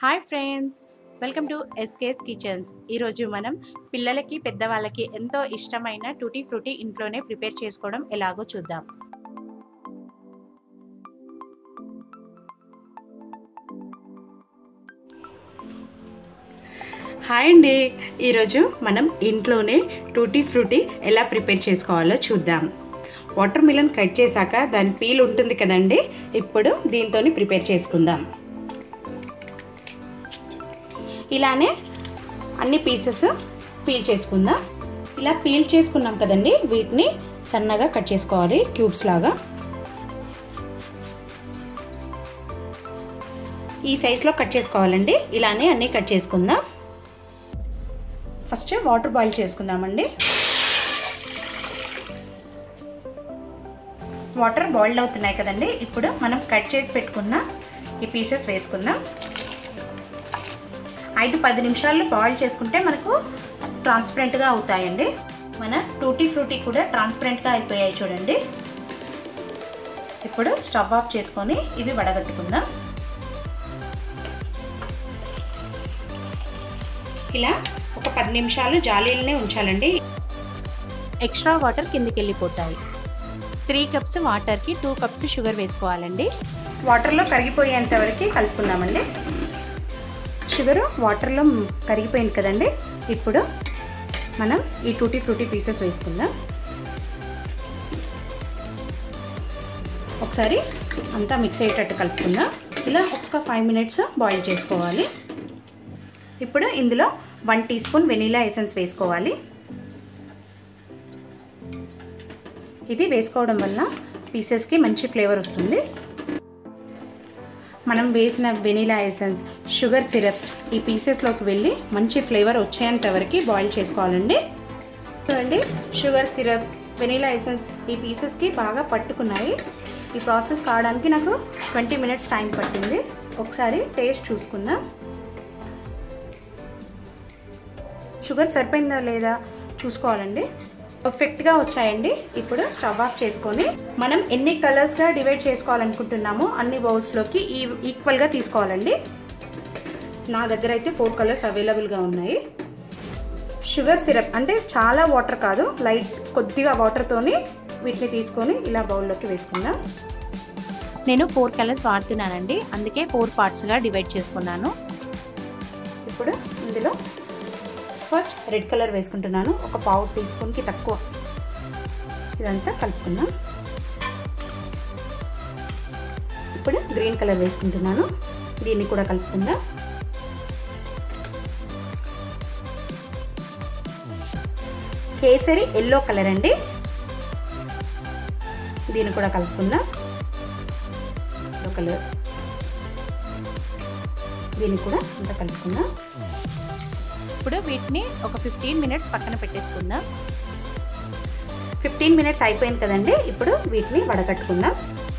hi friends welcome to SK's kitchens ఈరోజు మనం పిల్లలకి పెద్దవాళ్ళకి ఎంతో ఇష్టమైన టూటీ ఫ్రూటీ ఇంట్లోనే ప్రిపేర్ చేసుకోవడం ఎలాగో చూద్దాం హాయ్ అండి ఈరోజు మనం ఇంట్లోనే టూటీ ఫ్రూటీ ఎలా ప్రిపేర్ చేసుకోవాలో చూద్దాం వాటర్ మిలన్ కట్ చేశాక దాని పీల్ ఉంటుంది కదండి ఇప్పుడు దీంతో ప్రిపేర్ చేసుకుందాం ఇలానే అన్ని పీసెస్ పీల్ చేసుకుందాం ఇలా పీల్ చేసుకున్నాం కదండి వీటిని సన్నగా కట్ చేసుకోవాలి క్యూబ్స్ లాగా ఈ సైజులో కట్ చేసుకోవాలండి ఇలానే అన్నీ కట్ చేసుకుందాం ఫస్ట్ వాటర్ బాయిల్ చేసుకుందామండి వాటర్ బాయిల్డ్ అవుతున్నాయి కదండి ఇప్పుడు మనం కట్ చేసి పెట్టుకున్న ఈ పీసెస్ వేసుకుందాం ఐదు పది నిమిషాలు బాయిల్ చేసుకుంటే మనకు ట్రాన్స్పరెంట్గా అవుతాయండి మన టూటీ ఫ్రూటీ కూడా ట్రాన్స్పరెంట్గా అయిపోయాయి చూడండి ఇప్పుడు స్టవ్ ఆఫ్ చేసుకొని ఇవి వడగట్టుకుందాం ఇలా ఒక పది నిమిషాలు జాలీలనే ఉంచాలండి ఎక్స్ట్రా వాటర్ కిందికి వెళ్ళిపోతాయి త్రీ కప్స్ వాటర్కి టూ కప్స్ షుగర్ వేసుకోవాలండి వాటర్లో కరిగిపోయేంత వరకు కలుపుకుందామండి షుగర్ వాటర్లో కరిగిపోయింది కదండి ఇప్పుడు మనం ఈ టూటీ ఫ్రూటీ పీసెస్ వేసుకుందాం ఒకసారి అంతా మిక్స్ అయ్యేటట్టు కలుపుకుందాం ఇలా ఒక్క ఫైవ్ మినిట్స్ బాయిల్ చేసుకోవాలి ఇప్పుడు ఇందులో one teaspoon vanilla essence వేసుకోవాలి ఇది వేసుకోవడం వల్ల పీసెస్కి మంచి ఫ్లేవర్ వస్తుంది మనం వేసిన వెనీలా ఎసెన్స్ షుగర్ సిరప్ ఈ పీసెస్లోకి వెళ్ళి మంచి ఫ్లేవర్ వచ్చేంత వరకు బాయిల్ చేసుకోవాలండి చూడండి షుగర్ సిరప్ వెనీలా ఎసెన్స్ ఈ పీసెస్కి బాగా పట్టుకున్నాయి ఈ ప్రాసెస్ కావడానికి నాకు ట్వంటీ మినిట్స్ టైం పట్టింది ఒకసారి టేస్ట్ చూసుకుందాం షుగర్ సరిపోయిందా లేదా చూసుకోవాలండి పర్ఫెక్ట్గా వచ్చాయండి ఇప్పుడు స్టవ్ ఆఫ్ చేసుకొని మనం ఎన్ని కలర్స్గా డివైడ్ చేసుకోవాలనుకుంటున్నామో అన్ని బౌల్స్లోకి ఈ ఈక్వల్గా తీసుకోవాలండి నా దగ్గర అయితే ఫోర్ కలర్స్ అవైలబుల్గా ఉన్నాయి షుగర్ సిరప్ అంటే చాలా వాటర్ కాదు లైట్ కొద్దిగా వాటర్తోని వీటిని తీసుకొని ఇలా బౌల్లోకి వేసుకుందాం నేను ఫోర్ కలర్స్ వాడుతున్నానండి అందుకే ఫోర్ పార్ట్స్గా డివైడ్ చేసుకున్నాను ఇప్పుడు ఇందులో ఫస్ట్ రెడ్ కలర్ వేసుకుంటున్నాను ఒక పావు టీ స్పూన్కి తక్కువ ఇదంతా కలుపుకుందాం ఇప్పుడు గ్రీన్ కలర్ వేసుకుంటున్నాను దీన్ని కూడా కలుపుకుందాం కేసరి ఎల్లో కలర్ అండి దీన్ని కూడా కలుపుకుందాం ఎల్లో కలర్ దీన్ని కూడా అంతా కలుపుకుందాం ఇప్పుడు వీటిని ఒక ఫిఫ్టీన్ మినిట్స్ పక్కన పెట్టేసుకుందాం ఫిఫ్టీన్ మినిట్స్ అయిపోయింది కదండి ఇప్పుడు వీటిని వడకట్టుకుందాం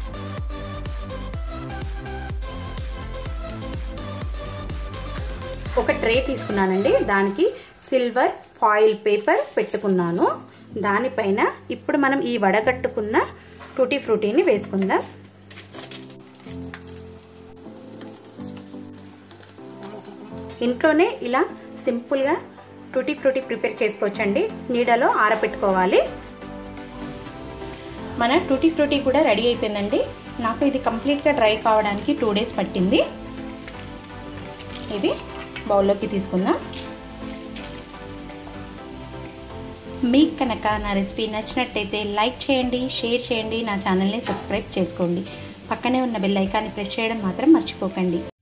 ఒక ట్రే తీసుకున్నానండి దానికి సిల్వర్ ఫాయిల్ పేపర్ పెట్టుకున్నాను దానిపైన ఇప్పుడు మనం ఈ వడగట్టుకున్న టూటీ ఫ్రూటీని వేసుకుందాం ఇంట్లోనే ఇలా సింపుల్గా టూటీ ఫ్రూటీ ప్రిపేర్ చేసుకోవచ్చండి నీడలో ఆరపెట్టుకోవాలి మన టూటీ ఫ్రూటీ కూడా రెడీ అయిపోయిందండి నాకు ఇది కంప్లీట్గా డ్రై కావడానికి టూ డేస్ పట్టింది ఇది బౌల్లోకి తీసుకుందాం మీకు కనుక నా రెసిపీ నచ్చినట్టయితే లైక్ చేయండి షేర్ చేయండి నా ఛానల్ని సబ్స్క్రైబ్ చేసుకోండి పక్కనే ఉన్న బెల్ ఐకాన్ని ప్రెస్ చేయడం మాత్రం మర్చిపోకండి